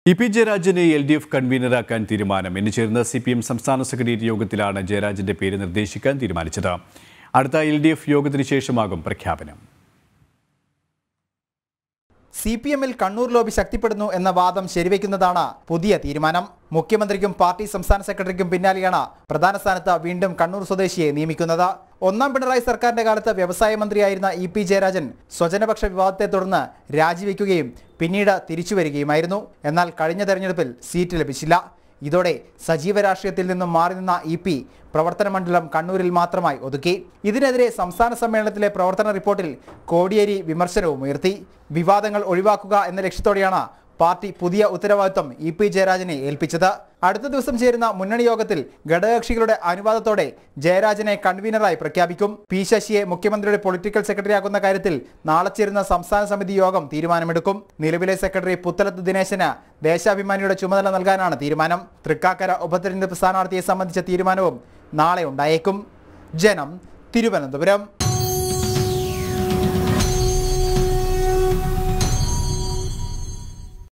E P ജയരാജനെ L D F കൺവീനറാക്കാൻ തീരുമാനം ഇന്ന് ചേർന്ന സി പി എം സംസ്ഥാന സെക്രട്ടേറിയറ്റ് യോഗത്തിലാണ് ജയരാജന്റെ പേര് നിർദ്ദേശിക്കാൻ തീരുമാനിച്ചത് അടുത്ത എൽ ഡി എഫ് യോഗത്തിന് ശേഷമാകും പ്രഖ്യാപനം സി പി എമ്മിൽ കണ്ണൂർ ലോബി ശക്തിപ്പെടുന്നു എന്ന വാദം ശരിവെക്കുന്നതാണ് പുതിയ തീരുമാനം മുഖ്യമന്ത്രിക്കും പാർട്ടി സംസ്ഥാന സെക്രട്ടറിക്കും പിന്നാലെയാണ് പ്രധാന സ്ഥാനത്ത് വീണ്ടും കണ്ണൂർ സ്വദേശിയെ നിയമിക്കുന്നത് ഒന്നാം പിണറായി സർക്കാരിന്റെ കാലത്ത് വ്യവസായ മന്ത്രിയായിരുന്ന ഇ പി ജയരാജൻ സ്വജനപക്ഷ വിവാദത്തെ തുടർന്ന് രാജിവെക്കുകയും പിന്നീട് തിരിച്ചു വരികയുമായിരുന്നു എന്നാൽ കഴിഞ്ഞ തെരഞ്ഞെടുപ്പിൽ സീറ്റ് ലഭിച്ചില്ല ഇതോടെ സജീവ രാഷ്ട്രീയത്തിൽ നിന്നും മാറി നിന്ന ഇ പി പ്രവർത്തന മണ്ഡലം കണ്ണൂരിൽ മാത്രമായി ഒതുക്കി ഇതിനെതിരെ സംസ്ഥാന സമ്മേളനത്തിലെ പ്രവർത്തന റിപ്പോർട്ടിൽ കോടിയേരി വിമർശനവും ഉയർത്തി വിവാദങ്ങൾ ഒഴിവാക്കുക എന്ന ലക്ഷ്യത്തോടെയാണ് പാർട്ടി പുതിയ ഉത്തരവാദിത്വം ഇ പി ജയരാജനെ ഏൽപ്പിച്ചത് അടുത്ത ദിവസം ചേരുന്ന മുന്നണി യോഗത്തിൽ ഘടകകക്ഷികളുടെ അനുവാദത്തോടെ ജയരാജനെ കൺവീനറായി പ്രഖ്യാപിക്കും പി ശശിയെ മുഖ്യമന്ത്രിയുടെ പൊളിറ്റിക്കൽ സെക്രട്ടറിയാക്കുന്ന കാര്യത്തിൽ നാളെ ചേരുന്ന സംസ്ഥാന സമിതി യോഗം തീരുമാനമെടുക്കും നിലവിലെ സെക്രട്ടറി പുത്തലത്ത് ദിനേശന് ദേശാഭിമാനിയുടെ ചുമതല നൽകാനാണ് തീരുമാനം തൃക്കാക്കര ഉപതെരഞ്ഞെടുപ്പ് സ്ഥാനാർത്ഥിയെ സംബന്ധിച്ച തീരുമാനവും നാളെ ഉണ്ടായേക്കും ജനം തിരുവനന്തപുരം